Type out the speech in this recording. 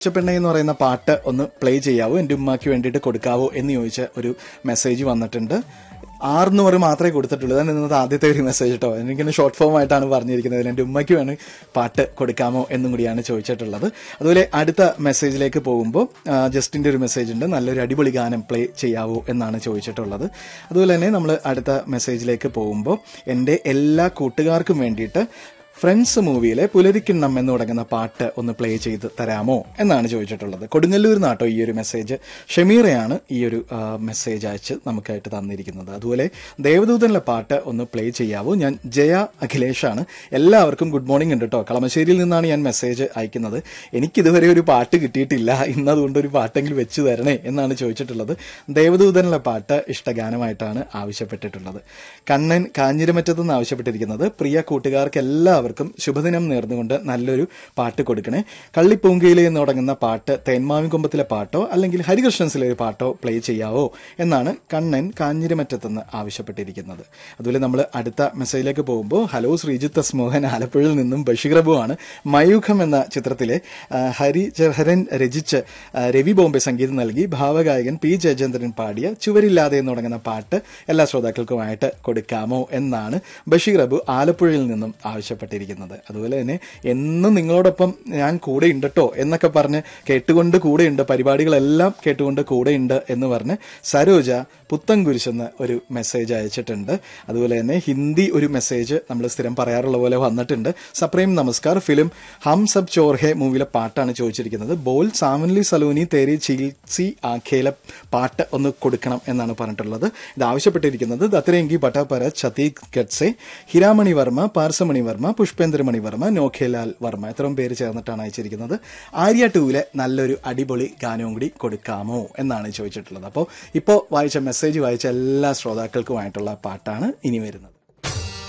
ഉച്ചപ്പെണ്ണ എന്ന് പറയുന്ന പാട്ട് ഒന്ന് പ്ലേ ചെയ്യാവോ എൻ്റെ ഉമ്മാക്ക് വേണ്ടിയിട്ട് കൊടുക്കാവോ എന്ന് ചോദിച്ച ഒരു മെസ്സേജ് വന്നിട്ടുണ്ട് ആറുന്നൂറ് മാത്രമേ കൊടുത്തിട്ടുള്ളൂ അതാണ് ഇന്നത്തെ ആദ്യത്തെ ഒരു മെസ്സേജ് കേട്ടോ എനിക്കിങ്ങനെ ഷോർട്ട് ഫോം ആയിട്ടാണ് പറഞ്ഞിരിക്കുന്നത് എൻ്റെ ഉമ്മയ്ക്ക് വേണം പാട്ട് കൊടുക്കാമോ എന്നും കൂടിയാണ് ചോദിച്ചിട്ടുള്ളത് അതുപോലെ അടുത്ത മെസ്സേജിലേക്ക് പോകുമ്പോൾ ആ, ജസ്റ്റിൻ്റെ ഒരു മെസ്സേജ് ഉണ്ട് നല്ലൊരു അടിപൊളി ഗാനം പ്ലേ ചെയ്യാവോ എന്നാണ് ചോദിച്ചിട്ടുള്ളത് അതുപോലെ തന്നെ നമ്മൾ അടുത്ത മെസ്സേജിലേക്ക് പോകുമ്പോൾ എൻ്റെ എല്ലാ കൂട്ടുകാർക്കും വേണ്ടിയിട്ട് ഫ്രണ്ട്സ് മൂവിയിലെ പുലരിക്കിണ്ണം എന്ന് തുടങ്ങുന്ന പാട്ട് ഒന്ന് പ്ലേ ചെയ്ത് തരാമോ എന്നാണ് ചോദിച്ചിട്ടുള്ളത് കൊടുങ്ങല്ലൂർ നാട്ടോ ഈ ഒരു മെസ്സേജ് ഷമീറയാണ് ഈ ഒരു ആ, മെസ്സേജ് അയച്ച് നമുക്കായിട്ട് തന്നിരിക്കുന്നത് അതുപോലെ ദേവദൂതനിലെ പാട്ട് ഒന്ന് പ്ലേ ചെയ്യാവോ ഞാൻ ജയ അഖിലേഷാണ് എല്ലാവർക്കും ഗുഡ് മോർണിംഗ് ഉണ്ട് കേട്ടോ കളമശ്ശേരിയിൽ നിന്നാണ് ഞാൻ മെസ്സേജ് അയക്കുന്നത് എനിക്കിതുവരെ ഒരു പാട്ട് കിട്ടിയിട്ടില്ല ഇന്നതുകൊണ്ട് ഒരു പാട്ടെങ്കിലും വെച്ച് തരണേ എന്നാണ് ചോദിച്ചിട്ടുള്ളത് ദേവദൂതനിലെ പാട്ട് ഇഷ്ടഗാനമായിട്ടാണ് ആവശ്യപ്പെട്ടിട്ടുള്ളത് കണ്ണൻ കാഞ്ഞിരമറ്റത്ത് നിന്ന് ആവശ്യപ്പെട്ടിരിക്കുന്നത് പ്രിയ കൂട്ടുകാർക്ക് എല്ലാവർക്കും ശുഭദിനം നേർന്നുകൊണ്ട് നല്ലൊരു പാട്ട് കൊടുക്കണേ കള്ളിപ്പൂങ്കയിലെ എന്ന് തുടങ്ങുന്ന പാട്ട് തേന്മാവിൻകൊമ്പത്തിലെ പാട്ടോ അല്ലെങ്കിൽ ഹരികൃഷ്ണൻസിലെ ഒരു പാട്ടോ പ്ലേ ചെയ്യാവോ എന്നാണ് കണ്ണൻ കാഞ്ഞിരമറ്റത്ത് നിന്ന് ആവശ്യപ്പെട്ടിരിക്കുന്നത് അതുപോലെ നമ്മൾ അടുത്ത മെസ്സേജിലേക്ക് പോകുമ്പോൾ ഹലോ ശ്രീജിത്ത് എസ് മോഹൻ ആലപ്പുഴയിൽ നിന്നും ബഷീറബു ആണ് മയൂഖം എന്ന ചിത്രത്തിലെ ആ, ഹരി ജഹരൻ രചിച്ച് ആ, രവി ബോംബെ സംഗീതം നൽകി ഭാവഗായകൻ പി ജയചന്ദ്രൻ പാടിയ ചുവരില്ലാതെ എന്ന് തുടങ്ങുന്ന പാട്ട് എല്ലാ ശ്രോതാക്കൾക്കുമായിട്ട് കൊടുക്കാമോ എന്നാണ് ബഷീർ അബു ആലപ്പുഴയിൽ നിന്നും ആവശ്യപ്പെട്ടിരിക്കുന്നത് അതുപോലെ തന്നെ എന്നും നിങ്ങളോടൊപ്പം ഞാൻ കൂടെ ഉണ്ട് കേട്ടോ എന്നൊക്കെ പറഞ്ഞ് കേട്ടുകൊണ്ട് കൂടെയുണ്ട് പരിപാടികളെല്ലാം കേട്ടുകൊണ്ട് കൂടെയുണ്ട് എന്ന് പറഞ്ഞ് സരോജ പുത്തൻകുരിശെന്ന് ഒരു മെസ്സേജ് അയച്ചിട്ടുണ്ട് അതുപോലെ തന്നെ ഹിന്ദി ഒരു മെസ്സേജ് നമ്മൾ സ്ഥിരം പറയാറുള്ള പോലെ വന്നിട്ടുണ്ട് സപ്രീം നമസ്കാർ ഫിലിം ഹം സബ് ചോർ ഹെ മൂവിയിലെ പാട്ടാണ് ചോദിച്ചിരിക്കുന്നത് ബോൽ സാമൻലി സലൂനി തേരി ചികിത്സി ആഖേല പാട്ട് ഒന്ന് കൊടുക്കണം എന്നാണ് പറഞ്ഞിട്ടുള്ളത് ഇത് ആവശ്യപ്പെട്ടിരിക്കുന്നത് ദത്തരേങ്കി ഭട്ടാപര ഛത്തീസ് ഗഡ്സെ ഹിരാമണി വർമ്മ പാർസമണി വർമ്മ പുഷ്പേന്ദ്രമണി വർമ്മ നോഖേലാൽ വർമ്മ ഇത്രയും പേര് ചേർന്നിട്ടാണ് അയച്ചിരിക്കുന്നത് ആര്യ ടൂവിലെ നല്ലൊരു അടിപൊളി ഗാനവും കൂടി കൊടുക്കാമോ എന്നാണ് ചോദിച്ചിട്ടുള്ളത് അപ്പോൾ ഇപ്പോൾ വായിച്ച മെസ്സേജ് വായിച്ച എല്ലാ ശ്രോതാക്കൾക്കുമായിട്ടുള്ള പാട്ടാണ് ഇനി വരുന്നത്